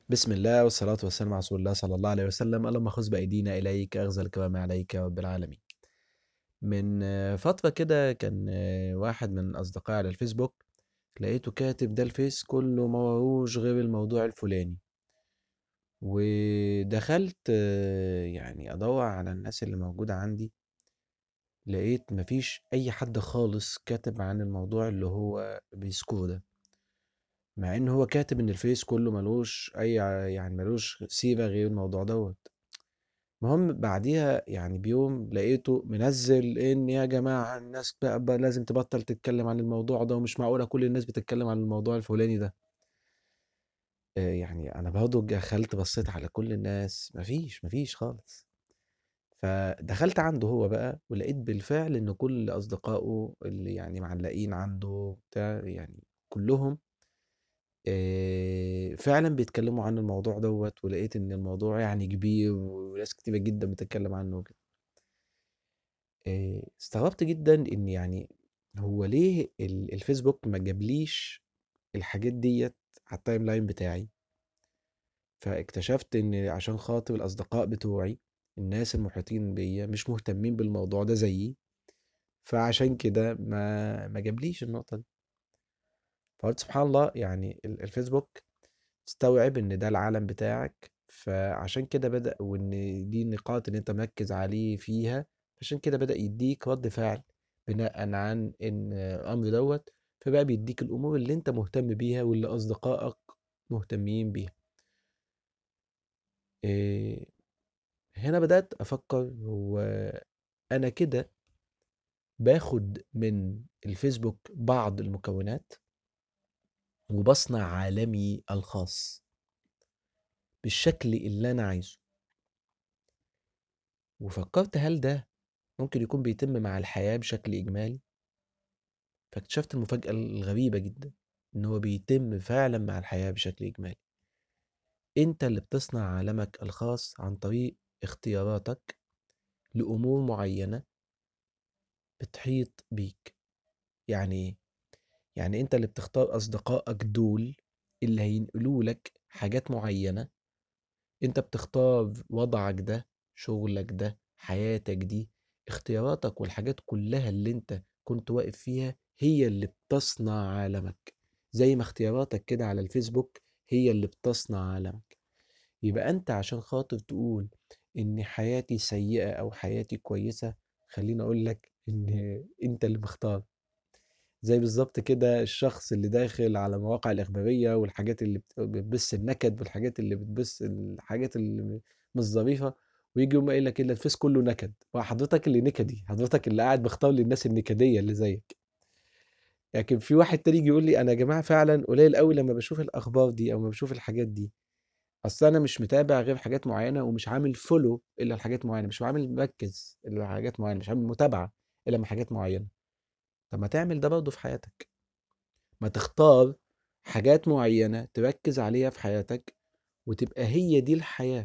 بسم الله والصلاة والسلام على رسول الله صلى الله عليه وسلم اللهم خذ بأيدينا إليك أخذ الكرام عليك يا رب العالمين من آه، فترة كده كان آه، واحد من أصدقائي على الفيسبوك لقيته كاتب ده الفيس كله ما وروش غير الموضوع الفلاني ودخلت آه، يعني أدور على الناس اللي موجودة عندي لقيت مفيش أي حد خالص كاتب عن الموضوع اللي هو بيذكره ده مع ان هو كاتب ان الفيس كله ملوش اي ع- يعني ملوش سيرة غير الموضوع دوت المهم بعديها يعني بيوم لقيته منزل ان يا جماعة الناس بقى, بقى لازم تبطل تتكلم عن الموضوع ده ومش معقولة كل الناس بتتكلم عن الموضوع الفلاني ده آه، يعني انا برضه دخلت بصيت على كل الناس مفيش مفيش خالص فدخلت عنده هو بقى ولقيت بالفعل ان كل اصدقائه اللي يعني معلقين عنده بتاع يعني كلهم آآ فعلًا بيتكلّموا عن الموضوع دوّة، ولقيت إن الموضوع يعني كبير وناس كتيرة جدًا بتتكلّم عنه وكده. آآ استغربت جدًا إن يعني هو ليه ال الفيسبوك ما جابليش الحاجات ديّة على الtimeline بتاعي، فاكتشفت إن عشان خاطر الأصدقاء بتوعي، الناس المحيطين بيّا مش مهتمين بالموضوع ده زيي، فعشان كده ما ما جابليش النقطة دي. فقُلت سبحان الله يعني ال الفيسبوك استوعب ان ده العالم بتاعك فعشان كده بدأ وان دي النقاط اللي انت مركز عليه فيها عشان كده بدأ يديك رد فعل بناء عن ان الامر دوت فبقى بيديك الامور اللي انت مهتم بيها واللي اصدقائك مهتمين بيها إيه هنا بدأت افكر هو انا كده باخد من الفيسبوك بعض المكونات وبصنع عالمي الخاص بالشكل اللي انا عايزه وفكرت هل ده ممكن يكون بيتم مع الحياة بشكل إجمالي فاكتشفت المفاجأة الغريبة جدا إن هو بيتم فعلا مع الحياة بشكل إجمالي أنت اللي بتصنع عالمك الخاص عن طريق اختياراتك لأمور معينة بتحيط بيك يعني إيه؟ يعني أنت اللي بتختار أصدقائك دول اللي هينقلوا لك حاجات معينة أنت بتختار وضعك ده شغلك ده حياتك دي اختياراتك والحاجات كلها اللي انت كنت واقف فيها هي اللي بتصنع عالمك زي ما اختياراتك كده على الفيسبوك هي اللي بتصنع عالمك يبقى انت عشان خاطر تقول ان حياتي سيئة او حياتي كويسة خليني اقول لك ان انت اللي مختار زي بالظبط كده الشخص اللي داخل على مواقع الإخبارية والحاجات اللي بت- بتبث النكد والحاجات اللي بتبث الحاجات اللي مش ظريفة ويجي يقوم قايل لك ايه ده الفيس كله نكد وحضرتك اللي نكدي حضرتك اللي قاعد مختار للناس النكدية اللي زيك لكن في واحد تاني يجي يقول لي انا يا جماعة فعلا قليل قوي لما بشوف الاخبار دي او ما بشوف الحاجات دي اصل انا مش متابع غير حاجات معينة ومش عامل فولو الا لحاجات معينة مش عامل مركز الا لحاجات معينة مش عامل متابعة الا من حاجات معينة طب ما تعمل ده برضه في حياتك ما تختار حاجات معينة تركز عليها في حياتك وتبقى هي دي الحياة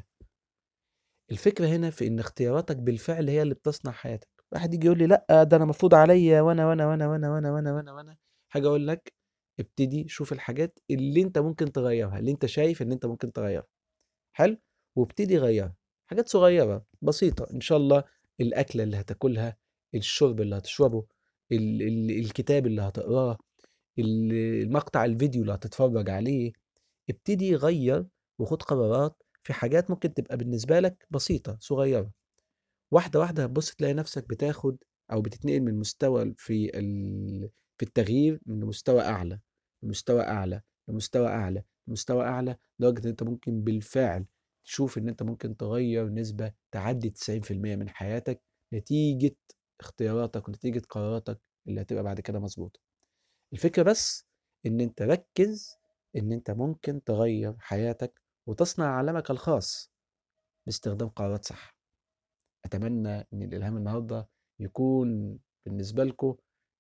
الفكرة هنا في ان اختياراتك بالفعل هي اللي بتصنع حياتك واحد يجي يقول لي لا ده انا مفروض عليا وانا وانا وانا وانا وانا وانا وانا وانا حاجة اقول لك ابتدي شوف الحاجات اللي انت ممكن تغيرها اللي انت شايف ان انت ممكن تغيرها حلو وابتدي غيرها حاجات صغيرة بسيطة ان شاء الله الاكلة اللي هتاكلها الشرب اللي هتشربه ال ال الكتاب اللي هتقراه ال- المقطع الفيديو اللي هتتفرج عليه ابتدي غير وخد قرارات في حاجات ممكن تبقى بالنسبة لك بسيطة صغيرة واحدة واحدة هتبص تلاقي نفسك بتاخد أو بتتنقل من مستوى في ال... في التغيير من مستوى أعلى لمستوى أعلى لمستوى أعلى لمستوى أعلى لدرجة إن أنت ممكن بالفعل تشوف إن أنت ممكن تغير نسبة تعدي 90% من حياتك نتيجة اختياراتك ونتيجة قراراتك اللي هتبقى بعد كده مظبوطة الفكرة بس إن أنت ركز إن أنت ممكن تغير حياتك وتصنع عالمك الخاص باستخدام قرارات صح أتمنى إن الإلهام النهاردة يكون بالنسبة لكم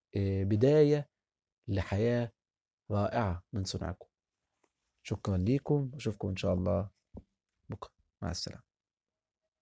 بداية لحياة رائعة من صنعكم شكرا ليكم وأشوفكم إن شاء الله بكرة مع السلامة